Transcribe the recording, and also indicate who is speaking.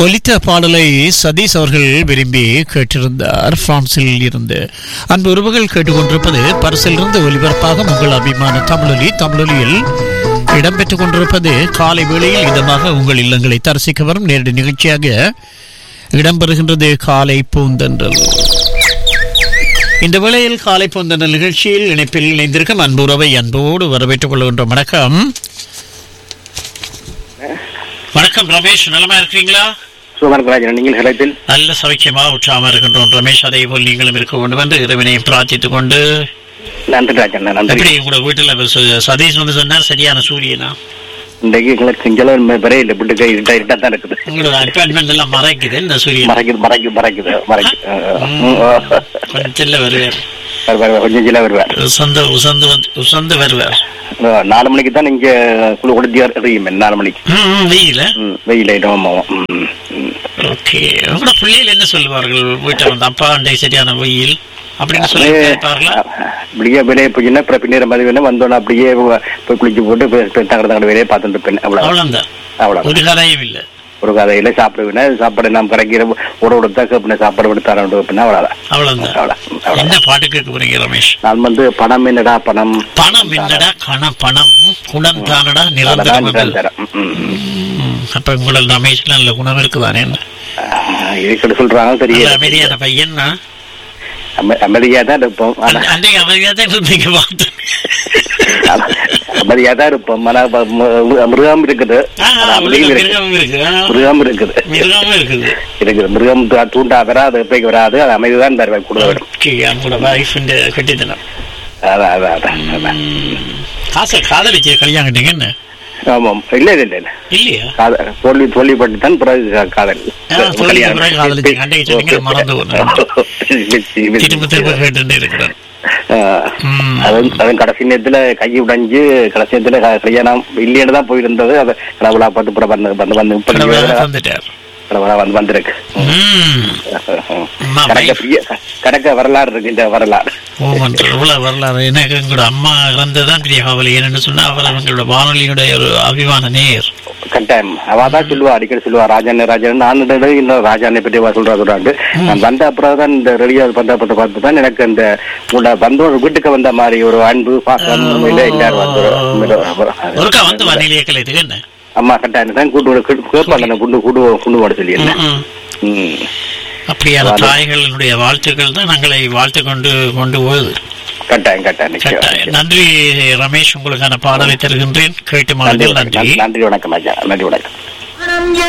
Speaker 1: ஒலித்த பாடலை சதீஷ் அவர்கள் விரும்பி கேட்டிருந்தார் பிரான்சில் இருந்து அன்பு உறவுகள் கேட்டுக்கொண்டிருப்பது பரிசிலிருந்து ஒலிபரப்பாக உங்கள் அபிமான தமிழொலி தமிழொலியில் இடம்பெற்றுக் கொண்டிருப்பது காலை வேளையில் இதமாக உங்கள் இல்லங்களை தரிசிக்க வரும் நேரடி நிகழ்ச்சியாக இடம்பெறுகின்றது காலை பூந்தன்றல் இந்த வேளையில் காலை பூந்தன்றல் நிகழ்ச்சியில் இணைப்பில் இணைந்திருக்கும் அன்பு உறவை அன்போடு வரவேற்றுக் கொள்கின்ற வணக்கம் வணக்கம் ரமேஷ் நலமா இருக்கிறீங்களா
Speaker 2: சுமர்கராஜன் நீங்கள் ஹலத்தில்
Speaker 1: நல்ல சௌக்கியமா உற்சாகமா இருக்கின்றோம் ரமேஷ் அதே போல் நீங்களும் இருக்க வேண்டும் என்று இறைவனையும் பிரார்த்தித்துக் கொண்டு
Speaker 2: நன்றி ராஜன் நன்றி
Speaker 1: எப்படி உங்களோட வீட்டுல ச- சதீஷ் வந்து சொன்னார் சரியான சூரியனா
Speaker 2: இன்றைக்கு எங்களுக்கு செஞ்சளவு வரைய இல்லை பிள்ளைங்க இருட்டா இருட்டா தான் இருக்குது
Speaker 1: உங்களோட அப்பார்ட்மெண்ட் எல்லாம் மறைக்குது இந்த சூரியன்
Speaker 2: மறைக்குது மறைக்குது மறைக்குது மறைக்குது
Speaker 1: கொஞ்சம் சில்ல வருவார்
Speaker 2: வருவார் கொஞ்சம் சில வருவார்
Speaker 1: உசந்த உசந்து வந்து உசந்து வருவார்
Speaker 2: அஹ், நாலு மணிக்கு தான் இங்க குழு கொடுத்தியா எறியும் நாலு மணிக்கு
Speaker 1: ம், ம், வெயில
Speaker 2: ம், வெயில் ஆயிடும்
Speaker 1: ஓகே உங்களோட பிள்ளைகள் என்ன சொல்லுவார்கள் வீட்டை வந்து அப்பா அண்டை சரியான வெயில் அப்படின்னு சொல்லி கேட்பார்களா
Speaker 2: இப்படியே வெளியே போச்சுன்னா அப்புறம் பின்னேற மாதிரி வேணும் வந்தோன்னா அப்படியே போய் குளிச்சு போட்டு போய் தங்கட தங்கட வேலையை பார்த்துட்டு இருப்பேன் அவ்வளோ
Speaker 1: அவ்வளவுதான்
Speaker 2: அவ்வளோ
Speaker 1: ஒரு கதையும் இல்லை
Speaker 2: ஒரு கதையில சாப்பிடுவேன் சாப்பாடு நாம் கிடைக்கிற ஒரு கொடுத்தா கேப்பின சாப்பாடு விட்டு தரேன் அப்படின்னா அவ்வளோதான்
Speaker 1: அவ்வளவுதான்
Speaker 2: அவ்வளோ அவ்வளோ
Speaker 1: என்ன பாட்டு கேட்க போறீங்க ரமேஷ்
Speaker 2: நான் வந்து பணம் என்னடா பணம்
Speaker 1: பணம் என்னடா கண பணம் குணம் தானடா
Speaker 2: அதான்
Speaker 1: நிரந்தரம்
Speaker 2: நிரந்தரம். ம், ம்.
Speaker 1: ம், அப்ப உங்களோட ரமேஷ்ல நல்ல குணம் இருக்குதானே என்ன
Speaker 2: ஆஹ், இதுக்கிட்ட சொல்றாங்க
Speaker 1: நல்ல
Speaker 2: தெரியல
Speaker 1: அமைதியான பையன்
Speaker 2: அம- அமைதியா தான் இருப்போம் ஆனா
Speaker 1: அன்றைக்கு அமைதியா தான் இருந்தீங்க பார்த்து
Speaker 2: அமைதியா தான் இருப்போம் ஆனா ப- மு- மிருகம் இருக்குது
Speaker 1: ஆ,
Speaker 2: ஆனா அமைதியும்
Speaker 1: உள்ளுக்கு
Speaker 2: இருக்கு.
Speaker 1: மிருகம் இருக்கு ஆ,
Speaker 2: மிருகம் இருக்குது
Speaker 1: மிருகமும் இருக்குது
Speaker 2: இருக்குது மிருகம் தூ- தூண்டா வராது எப்பைக்கு வராது அது அமைதிதான் தருவேன் கூட விடும்
Speaker 1: ஓகே அவங்களோட வைஃப் கட்டித்தனம்
Speaker 2: அதான் அதான் அதான் அதான்
Speaker 1: காசை காதலிச்சு கல்யாணம் கட்டிங்க என்ன
Speaker 2: ஆமாம் இல்ல இல்ல இல்ல இல்ல
Speaker 1: இல்லையா
Speaker 2: காத- தோல்வி தோல்விப்பட்டு தான் பிறகு கா- காதல்
Speaker 1: ஆ, தோல்விக்கு பிறகு காதலிச்சீங்க. அன்றைக்கு சொன்னீங்க, மறந்து போனேன். திரும்ப திரும்ப கேட்டு இருக்கிறேன்
Speaker 2: ஆஹ்,
Speaker 1: ம்.
Speaker 2: அதுவும் அதுவும் கடைசி நேரத்துல கை உடைஞ்சு கடைசி நேரத்துல க- கல்யாணம் இல்லைன்னு தான் போயிருந்தது அது கடவுளா பார்த்து புற வந்து வந்து வந்து இப்ப
Speaker 1: கடவுளா தந்துட்டார்
Speaker 2: கடவுளா வந்து வந்திருக்கு
Speaker 1: ம். அம்மா,
Speaker 2: கணக்க
Speaker 1: wife.
Speaker 2: பெரிய கணக்க வரலாறு இருக்கு இந்த வரலாறு
Speaker 1: ஓமன் இவ்வளவு வரலாறு எனக்கு எங்களோட அம்மா இறந்ததான் பெரிய கவலை ஏன்னு சொன்னா அவர் எங்களோட வானொலியுடைய ஒரு அபிமான நேர்
Speaker 2: கட்டாயம் அவ தான் சொல்லுவா அடிக்கடி சொல்லுவா ராஜானே ராஜானே நான் இந்த தடவை இன்னும் ராஜானை பற்றி அவ சொல்றா சொல்றாண்டு நான் வந்த அப்புறம் தான் இந்த ரெடியா பந்த பத்த பார்த்து தான் எனக்கு அந்த உங்களோட வந்த ஒரு வீட்டுக்கு வந்த மாதிரி ஒரு அன்பு பாசம் உண்மையில எல்லாரும் வந்து
Speaker 1: ஒருக்கா வந்து வானிலையே கலையத்துக்கு என்ன
Speaker 2: அம்மா கட்டாயம் தான் கூட்டு கேட்பாங்க குண்டு கூடு குண்டு ஓட சொல்லி என்ன
Speaker 1: ம், ம்.
Speaker 2: ம்.
Speaker 1: அப்படியான தாய்களினுடைய வாழ்த்துக்கள் தான் நாங்களை வாழ்த்து கொண்டு கொண்டு போகுது
Speaker 2: கட்டாயம் கட்டாயம் நிச்சயம்
Speaker 1: கட்டாயம். நன்றி ரமேஷ் உங்களுக்கான பாடலை தருகின்றேன் கேட்டு
Speaker 2: நன்றி
Speaker 1: மாறுங்கள் நன்றி
Speaker 2: வணக்கம். நன்றி வணக்கம் ஐயா நன்றி வணக்கம்